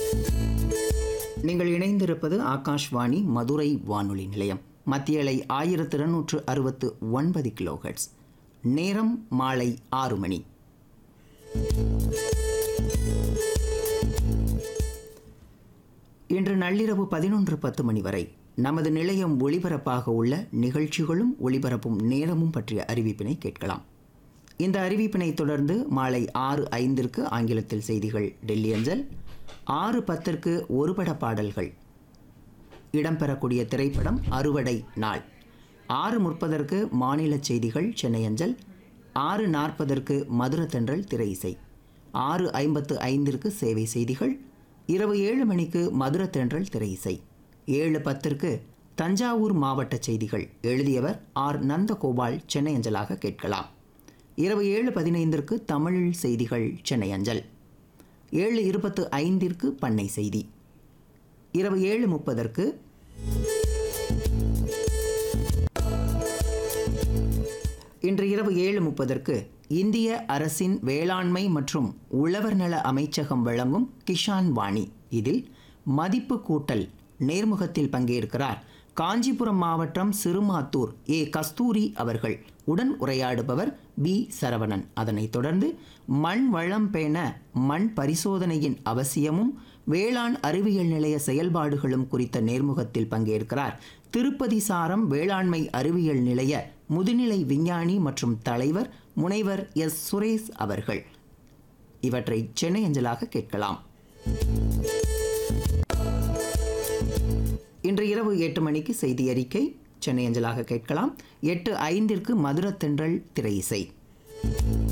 நீங்கள் இணைந்திருப்பது ஆகாஷ்வாணி மதுரை வானொலி நிலையம் மத்திய அலை ஆயிரத்து இருநூற்று அறுபத்து ஒன்பது கிலோஹெட்ஸ் நேரம் மாலை ஆறு மணி இன்று நள்ளிரவு பதினொன்று பத்து மணி வரை நமது நிலையம் ஒளிபரப்பாக உள்ள நிகழ்ச்சிகளும் ஒளிபரப்பும் நேரமும் பற்றிய அறிவிப்பினை கேட்கலாம் இந்த அறிவிப்பினை தொடர்ந்து மாலை ஆறு ஐந்திற்கு ஆங்கிலத்தில் செய்திகள் டெல்லி அஞ்சல் ஆறு பத்திற்கு ஒருபட பாடல்கள் இடம்பெறக்கூடிய திரைப்படம் அறுவடை நாள் ஆறு முப்பதற்கு மாநில செய்திகள் சென்னை அஞ்சல் ஆறு நாற்பதற்கு மதுரத்தன்றல் திரை இசை ஆறு ஐம்பத்து ஐந்திற்கு சேவை செய்திகள் இரவு ஏழு மணிக்கு மதுரத்தன்றல் திரை இசை ஏழு பத்திற்கு தஞ்சாவூர் மாவட்ட செய்திகள் எழுதியவர் ஆர் நந்தகோபால் சென்னை அஞ்சலாக கேட்கலாம் இரவு ஏழு பதினைந்திற்கு தமிழில் செய்திகள் சென்னை அஞ்சல் ஏழு இருபத்து ஐந்திற்கு பண்ணை செய்தி இரவு ஏழு முப்பதற்கு இன்று இரவு ஏழு முப்பதற்கு இந்திய அரசின் வேளாண்மை மற்றும் உழவர் நல அமைச்சகம் வழங்கும் கிஷான் வாணி இதில் மதிப்பு கூட்டல் நேர்முகத்தில் பங்கேற்கிறார் காஞ்சிபுரம் மாவட்டம் சிறுமாத்தூர் ஏ கஸ்தூரி அவர்கள் உடன் உரையாடுபவர் பி சரவணன் அதனைத் தொடர்ந்து மண் வளம் பேண மண் பரிசோதனையின் அவசியமும் வேளாண் அறிவியல் நிலைய செயல்பாடுகளும் குறித்த நேர்முகத்தில் பங்கேற்கிறார் திருப்பதி சாரம் வேளாண்மை அறிவியல் நிலைய முதுநிலை விஞ்ஞானி மற்றும் தலைவர் முனைவர் எஸ் சுரேஷ் அவர்கள் இவற்றை சென்னை அஞ்சலாக கேட்கலாம் இன்று இரவு எட்டு மணிக்கு செய்தி அறிக்கை சென்னை அஞ்சலாக கேட்கலாம் எட்டு ஐந்திற்கு மதுரத்தென்றல் திரை இசை